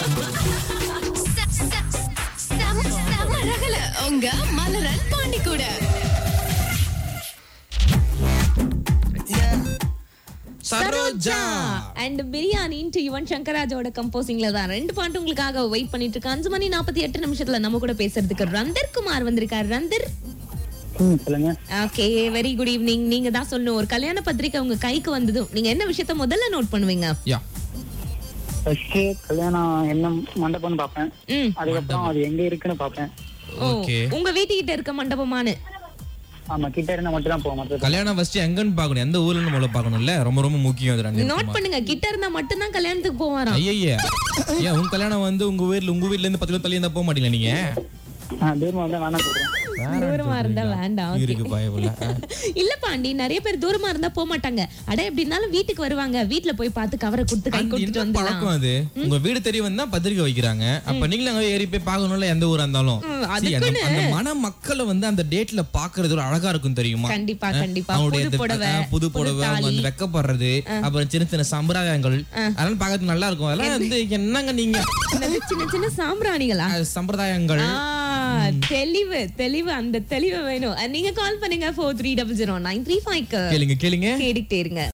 ரகல உங்க மலரன் பாண்டி கூட சரோஜா அண்ட் பிரியாணின்ட்டு யுவன் சங்கராஜோட கம்போசிங்ல தான் ரெண்டு பாட்டு உங்களுக்காக வெயிட் பண்ணிட்டு இருக்கு அஞ்சு மணி நாற்பத்தி எட்டு நிமிஷத்துல நம்ம கூட பேசுறதுக்கு ரந்தர் குமார் வந்திருக்காரு ரந்தர் ம், சொல்லுங்க ஓகே வெரி குட் ஈவினிங் நீங்க தான் சொல்லணும் ஒரு கல்யாண பத்திரிக்கை உங்க கைக்கு வந்ததும் நீங்க என்ன விஷயத்த முதல்ல நோட் பண்ணுவீங்க யா ஃபர்ஸ்ட் கல்யாணம் என்ன மண்டபம்னு பார்ப்பேன் ம் அதுக்கப்புறம் அது எங்க இருக்குன்னு பார்ப்பேன் ஓ ஓகே உங்க வீட்டுக்கிட்ட இருக்க மண்டபமானு ஆமா கிட்ட இருந்தா மட்டும் தான் போவோம் மற்ற கல்யாணம் ஃபர்ஸ்ட் எங்கன்னு பார்க்கணும் எந்த ஊர்ல முதல்ல பார்க்கணும்ல ரொம்ப ரொம்ப முக்கியம் அது ரெண்டு நோட் பண்ணுங்க கிட்ட இருந்தா மட்டும்தான் கல்யாணத்துக்கு போவாராம் ஐயய்ய ஏன் உங்க கல்யாணம் வந்து உங்க வீட்ல உங்க வீட்ல இருந்து பத்து கிலோ தள்ளி இருந்தா போக மாட்டீங்களா நீங்க தூரமா வந்தா வேணாம் சொல்றேன் தூரமா இருந்தா வேண்டாம் okay. இருக்கு பயப்புல இல்ல பாண்டி நிறைய பேர் தூரமா இருந்தா போக மாட்டாங்க அட எப்படி இருந்தாலும் வீட்டுக்கு வருவாங்க வீட்ல போய் பார்த்து கவரை கொடுத்து கை கொடுத்துட்டு என்ன வந்துடலாம் பழக்கம் அது உங்க வீடு தெரிய வந்தா பத்திரிக்கை வைக்கிறாங்க அப்ப நீங்களும் அங்க ஏறி போய் பார்க்கணும்ல எந்த ஊரா இருந்தாலும் ம், See, அந்த அந்த மன மக்களை வந்து அந்த டேட்ல பாக்குறது ஒரு அழகா இருக்கும் தெரியுமா கண்டிப்பா கண்டிப்பா அவங்களுடைய புது இந்த, புடவை அஹ், புது புடவை அவங்க வந்து வெக்கப்படுறது அப்புறம் சின்ன சின்ன சம்பிரதாயங்கள் அதெல்லாம் பார்க்கறதுக்கு நல்லா இருக்கும் அதெல்லாம் வந்து என்னங்க நீங்க என்னது சின்ன சின்ன சாம்பிராணிகளா அஹ், சம்பிரதாயங்கள் ஆ, தெளிவு தெளிவு அந்த தெளிவு வேணும் நீங்க கால் பண்ணுங்க four three double zero nine three five கேளுங்க கேளுங்க கேட்டுக்கிட்டே இருங்க